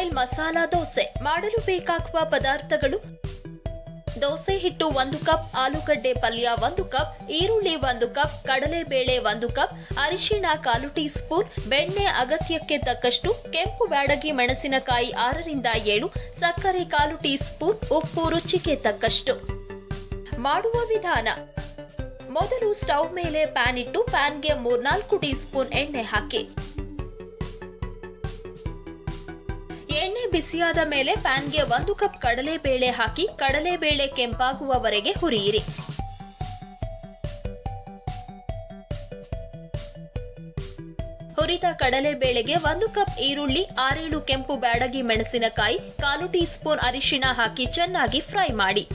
style masala dosa ಮಾಡಲು ಬೇಕಾಗುವ ಪದಾರ್ಥಗಳು ದೋಸೆ ಹಿಟ್ಟು ಒಂದು ಕಪ್ ಆಲೂಗಡ್ಡೆ ಪಲ್ಯ ಒಂದು ಕಪ್ ಈರುಳ್ಳಿ ಒಂದು ಕಪ್ ಕಡಲೆಬೇಳೆ ಒಂದು ಕಪ್ ಅರಿಶಿಣ ಕಾಲು ಟೀ ಸ್ಪೂನ್ ಬೆಣ್ಣೆ ಅಗತ್ಯಕ್ಕೆ ತಕ್ಕಷ್ಟು ಕೆಂಪು ಬ್ಯಾಡಗಿ ಮೆಣಸಿನಕಾಯಿ ಆರರಿಂದ ಏಳು ಸಕ್ಕರೆ ಕಾಲು ಟೀ ಸ್ಪೂನ್ ಉಪ್ಪು ರುಚಿಗೆ ತಕ್ಕಷ್ಟು ಮಾಡುವ ವಿಧಾನ ಮೊದಲು ಸ್ಟವ್ ಮೇಲೆ ಪ್ಯಾನ್ ಇಟ್ಟು ಪ್ಯಾನ್ಗೆ ಮೂರ್ನಾಲ್ಕು ಟೀ ಸ್ಪೂನ್ ಎಣ್ಣೆ ಹಾಕಿ ಎಣ್ಣೆ ಬಿಸಿಯಾದ ಮೇಲೆ ಪ್ಯಾನ್ಗೆ ಒಂದು ಕಪ್ ಕಡಲೆಬೇಳೆ ಹಾಕಿ ಕಡಲೆಬೇಳೆ ಕೆಂಪಾಗುವವರೆಗೆ ಹುರಿಯಿರಿ ಹುರಿದ ಕಡಲೆಬೇಳೆಗೆ ಒಂದು ಕಪ್ ಈರುಳ್ಳಿ ಆರೇಳು ಕೆಂಪು ಬ್ಯಾಡಗಿ ಮೆಣಸಿನಕಾಯಿ ಕಾಲು ಟೀ ಸ್ಪೂನ್ ಅರಿಶಿಣ ಹಾಕಿ ಚೆನ್ನಾಗಿ ಫ್ರೈ ಮಾಡಿ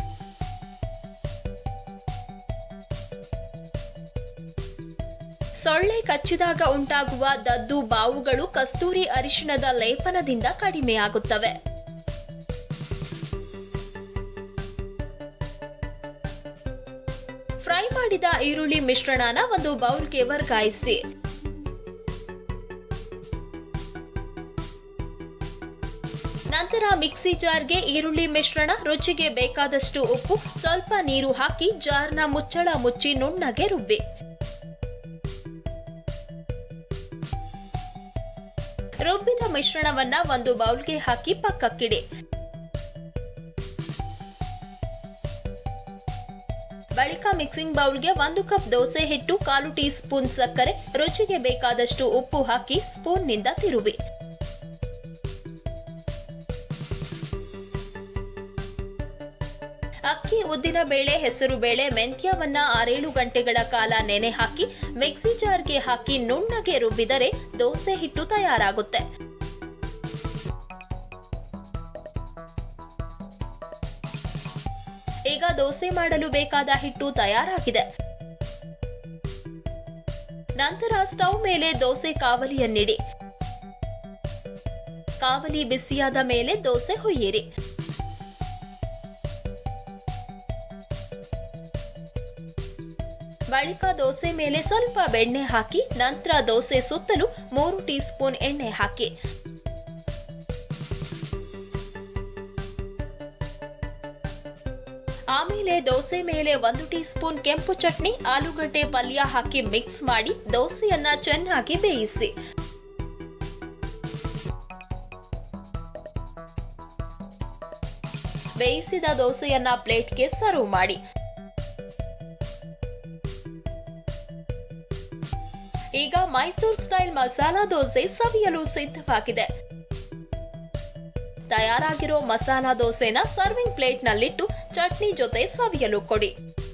ಸೊಳ್ಳೆ ಕಚ್ಚಿದಾಗ ಉಂಟಾಗುವ ದದ್ದು ಬಾವುಗಳು ಕಸ್ತೂರಿ ಅರಿಶಿಣದ ಲೇಪನದಿಂದ ಕಡಿಮೆಯಾಗುತ್ತವೆ ಫ್ರೈ ಮಾಡಿದ ಈರುಳ್ಳಿ ಮಿಶ್ರಣನ ಒಂದು ಬೌಲ್ಗೆ ವರ್ಗಾಯಿಸಿ ನಂತರ ಮಿಕ್ಸಿ ಜಾರ್ಗೆ ಈರುಳ್ಳಿ ಮಿಶ್ರಣ ರುಚಿಗೆ ಬೇಕಾದಷ್ಟು ಉಪ್ಪು ಸ್ವಲ್ಪ ನೀರು ಹಾಕಿ ಜಾರ್ನ ಮುಚ್ಚಳ ಮುಚ್ಚಿ ನುಣ್ಣಗೆ ರುಬ್ಬಿ ರುಬ್ಬಿದ ಮಿಶ್ರಣವನ್ನ ಒಂದು ಬೌಲ್ಗೆ ಹಾಕಿ ಪಕ್ಕಕ್ಕಿಡಿ ಬಳಿಕ ಮಿಕ್ಸಿಂಗ್ ಬೌಲ್ಗೆ ಒಂದು ಕಪ್ ದೋಸೆ ಹಿಟ್ಟು ಕಾಲು ಟೀ ಸ್ಪೂನ್ ಸಕ್ಕರೆ ರುಚಿಗೆ ಬೇಕಾದಷ್ಟು ಉಪ್ಪು ಹಾಕಿ ಸ್ಪೂನ್ನಿಂದ ತಿರುವಿ ಅಕ್ಕಿ ಉದ್ದಿನ ಬೇಳೆ ಹೆಸರು ಬೇಳೆ ಮೆಂತ್ಯವನ್ನ ಆರೇಳು ಗಂಟೆಗಳ ಕಾಲ ನೆನೆ ಹಾಕಿ ಮಿಕ್ಸಿ ಜಾರ್ಗೆ ಹಾಕಿ ನುಣ್ಣಗೆ ರುಬ್ಬಿದರೆ ದೋಸೆ ಹಿಟ್ಟು ತಯಾರಾಗುತ್ತೆ ಈಗ ದೋಸೆ ಮಾಡಲು ಬೇಕಾದ ಹಿಟ್ಟು ತಯಾರಾಗಿದೆ ನಂತರ ಸ್ಟವ್ ಮೇಲೆ ದೋಸೆ ಕಾವಲಿಯನ್ನಿಡಿ ಕಾವಲಿ ಬಿಸಿಯಾದ ಮೇಲೆ ದೋಸೆ ಹುಯ್ಯಿರಿ ಬಳಿಕ ದೋಸೆ ಮೇಲೆ ಸ್ವಲ್ಪ ಬೆಣ್ಣೆ ಹಾಕಿ ನಂತರ ದೋಸೆ ಸುತ್ತಲೂ ಮೂರು ಟೀ ಸ್ಪೂನ್ ಎಣ್ಣೆ ಹಾಕಿ ಆಮೇಲೆ ದೋಸೆ ಮೇಲೆ ಒಂದು ಟೀ ಸ್ಪೂನ್ ಕೆಂಪು ಚಟ್ನಿ ಆಲೂಗಡ್ಡೆ ಪಲ್ಯ ಹಾಕಿ ಮಿಕ್ಸ್ ಮಾಡಿ ದೋಸೆಯನ್ನ ಚೆನ್ನಾಗಿ ಬೇಯಿಸಿ ಬೇಯಿಸಿದ ದೋಸೆಯನ್ನ ಪ್ಲೇಟ್ಗೆ ಸರ್ವ್ ಮಾಡಿ ಈಗ ಮೈಸೂರ್ ಸ್ಟೈಲ್ ಮಸಾಲಾ ದೋಸೆ ಸವಿಯಲು ಸಿದ್ಧವಾಗಿದೆ ತಯಾರಾಗಿರೋ ಮಸಾಲಾ ದೋಸೆನ ಸರ್ವಿಂಗ್ ಪ್ಲೇಟ್ನಲ್ಲಿಟ್ಟು ಚಟ್ನಿ ಜೊತೆ ಸವಿಯಲು ಕೊಡಿ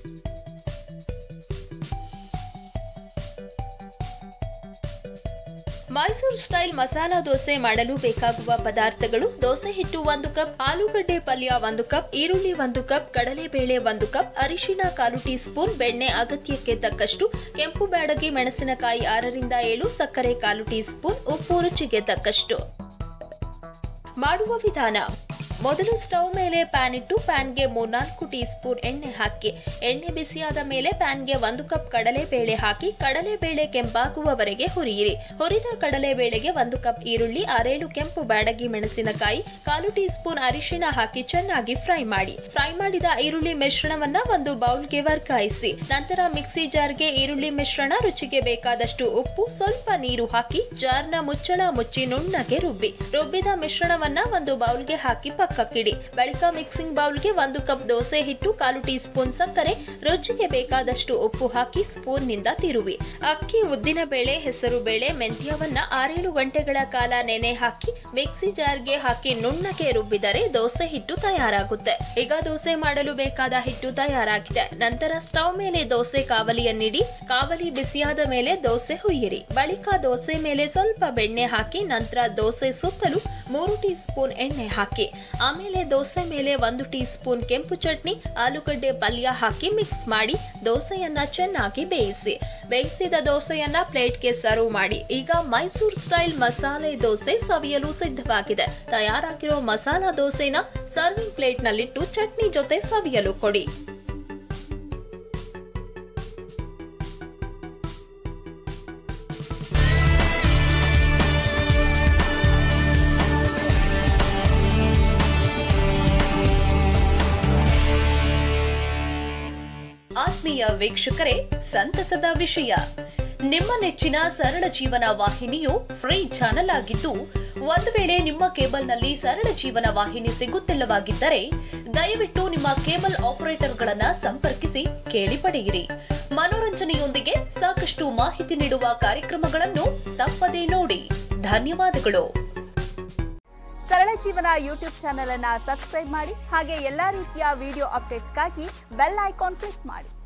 ಮೈಸೂರ್ ಸ್ಟೈಲ್ ಮಸಾಲಾ ದೋಸೆ ಮಾಡಲು ಬೇಕಾಗುವ ಪದಾರ್ಥಗಳು ದೋಸೆ ಹಿಟ್ಟು ಒಂದು ಕಪ್ ಆಲೂಗಡ್ಡೆ ಪಲ್ಯ ಒಂದು ಕಪ್ ಈರುಳ್ಳಿ ಒಂದು ಕಪ್ ಕಡಲೆಬೇಳೆ ಒಂದು ಕಪ್ ಅರಿಶಿಣ ಕಾಲು ಟೀ ಸ್ಪೂನ್ ಬೆಣ್ಣೆ ಅಗತ್ಯಕ್ಕೆ ತಕ್ಕಷ್ಟು ಕೆಂಪು ಬ್ಯಾಡಗಿ ಮೆಣಸಿನಕಾಯಿ ಆರರಿಂದ ಏಳು ಸಕ್ಕರೆ ಕಾಲು ಟೀ ಸ್ಪೂನ್ ಉಪ್ಪು ರುಚಿಗೆ ತಕ್ಕಷ್ಟು ಮಾಡುವ ವಿಧಾನ ಮೊದಲು ಸ್ಟವ್ ಮೇಲೆ ಪ್ಯಾನ್ ಇಟ್ಟು ಪ್ಯಾನ್ಗೆ ಮೂರ್ನಾಲ್ಕು ಟೀ ಸ್ಪೂನ್ ಎಣ್ಣೆ ಹಾಕಿ ಎಣ್ಣೆ ಬಿಸಿಯಾದ ಮೇಲೆ ಪ್ಯಾನ್ಗೆ ಒಂದು ಕಪ್ ಕಡಲೆಬೇಳೆ ಹಾಕಿ ಕಡಲೆಬೇಳೆ ಕೆಂಪಾಗುವವರೆಗೆ ಹುರಿಯಿರಿ ಹುರಿದ ಕಡಲೆಬೇಳೆಗೆ ಒಂದು ಕಪ್ ಈರುಳ್ಳಿ ಆರೇಳು ಕೆಂಪು ಬ್ಯಾಡಗಿ ಮೆಣಸಿನಕಾಯಿ ಕಾಲು ಟೀ ಸ್ಪೂನ್ ಅರಿಶಿಣ ಹಾಕಿ ಚೆನ್ನಾಗಿ ಫ್ರೈ ಮಾಡಿ ಫ್ರೈ ಮಾಡಿದ ಈರುಳ್ಳಿ ಮಿಶ್ರಣವನ್ನ ಒಂದು ಬೌಲ್ಗೆ ವರ್ಗಾಯಿಸಿ ನಂತರ ಮಿಕ್ಸಿ ಜಾರ್ಗೆ ಈರುಳ್ಳಿ ಮಿಶ್ರಣ ರುಚಿಗೆ ಬೇಕಾದಷ್ಟು ಉಪ್ಪು ಸ್ವಲ್ಪ ನೀರು ಹಾಕಿ ಜಾರ್ನ ಮುಚ್ಚಳ ಮುಚ್ಚಿ ನುಣ್ಣಗೆ ರುಬ್ಬಿ ರುಬ್ಬಿದ ಮಿಶ್ರಣವನ್ನ ಒಂದು ಬೌಲ್ಗೆ ಹಾಕಿ ಪಕ್ಕಕ್ಕಿಡಿ ಬಳಿಕ ಮಿಕ್ಸಿಂಗ್ ಬೌಲ್ಗೆ ಒಂದು ಕಪ್ ದೋಸೆ ಹಿಟ್ಟು ಕಾಲು ಟೀ ಸ್ಪೂನ್ ಸಕ್ಕರೆ ರುಚಿಗೆ ಬೇಕಾದಷ್ಟು ಉಪ್ಪು ಹಾಕಿ ಸ್ಪೂನ್ ನಿಂದ ತಿರುವಿ ಅಕ್ಕಿ ಉದ್ದಿನ ಬೇಳೆ ಹೆಸರು ಬೇಳೆ ಮೆಂತ್ಯವನ್ನ ಆರೇಳು ಗಂಟೆಗಳ ಕಾಲ ನೆನೆ ಹಾಕಿ ಮಿಕ್ಸಿ ಜಾರ್ಗೆ ಹಾಕಿ ನುಣ್ಣಗೆ ರುಬ್ಬಿದರೆ ದೋಸೆ ಹಿಟ್ಟು ತಯಾರಾಗುತ್ತೆ ಈಗ ದೋಸೆ ಮಾಡಲು ಬೇಕಾದ ಹಿಟ್ಟು ತಯಾರಾಗಿದೆ ನಂತರ ಸ್ಟವ್ ಮೇಲೆ ದೋಸೆ ಕಾವಲಿಯನ್ನಿಡಿ ಕಾವಲಿ ಬಿಸಿಯಾದ ಮೇಲೆ ದೋಸೆ ಹುಯ್ಯಿರಿ ಬಳಿಕ ದೋಸೆ ಮೇಲೆ ಸ್ವಲ್ಪ ಬೆಣ್ಣೆ ಹಾಕಿ ನಂತರ ದೋಸೆ ಸುತ್ತಲೂ ಮೂರು ಟೀ ಸ್ಪೂನ್ ಎಣ್ಣೆ ಹಾಕಿ ಆಮೇಲೆ ದೋಸೆ ಮೇಲೆ ಒಂದು ಟೀ ಸ್ಪೂನ್ ಕೆಂಪು ಚಟ್ನಿ ಆಲೂಗಡ್ಡೆ ಪಲ್ಯ ಹಾಕಿ ಮಿಕ್ಸ್ ಮಾಡಿ ದೋಸೆಯನ್ನ ಚೆನ್ನಾಗಿ ಬೇಯಿಸಿ ಬೇಯಿಸಿದ ದೋಸೆಯನ್ನ ಪ್ಲೇಟ್ಗೆ ಸರ್ವ್ ಮಾಡಿ ಈಗ ಮೈಸೂರ್ ಸ್ಟೈಲ್ ಮಸಾಲೆ ದೋಸೆ ಸವಿಯಲು ಸಿದ್ಧವಾಗಿದೆ ತಯಾರಾಗಿರೋ ಮಸಾಲಾ ದೋಸೆನ ಸರ್ವಿಂಗ್ ಪ್ಲೇಟ್ನಲ್ಲಿಟ್ಟು ಚಟ್ನಿ ಜೊತೆ ಸವಿಯಲು ಕೊಡಿ ಆತ್ಮೀಯ ವೀಕ್ಷಕರೇ ಸಂತಸದ ವಿಷಯ ನಿಮ್ಮ ನೆಚ್ಚಿನ ಸರಳ ಜೀವನ ವಾಹಿನಿಯು ಫ್ರೀ ಚಾನೆಲ್ ಆಗಿದ್ದು ಒಂದು ವೇಳೆ ನಿಮ್ಮ ಕೇಬಲ್ನಲ್ಲಿ ಸರಳ ಜೀವನ ವಾಹಿನಿ ಸಿಗುತ್ತಿಲ್ಲವಾಗಿದ್ದರೆ ದಯವಿಟ್ಟು ನಿಮ್ಮ ಕೇಬಲ್ ಆಪರೇಟರ್ಗಳನ್ನ ಸಂಪರ್ಕಿಸಿ ಕೇಳಿ ಪಡೆಯಿರಿ ಮನೋರಂಜನೆಯೊಂದಿಗೆ ಸಾಕಷ್ಟು ಮಾಹಿತಿ ನೀಡುವ ಕಾರ್ಯಕ್ರಮಗಳನ್ನು ತಪ್ಪದೇ ನೋಡಿ ಧನ್ಯವಾದಗಳು ಸರಳ ಜೀವನ ಯೂಟ್ಯೂಬ್ ಚಾನೆಲ್ ಅನ್ನ ಸಬ್ಸ್ಕ್ರೈಬ್ ಮಾಡಿ ಹಾಗೆ ಎಲ್ಲಾ ರೀತಿಯ ವಿಡಿಯೋ ಅಪ್ಡೇಟ್ಸ್ಗಾಗಿ ಬೆಲ್ ಐಕಾನ್ ಕ್ಲಿಕ್ ಮಾಡಿ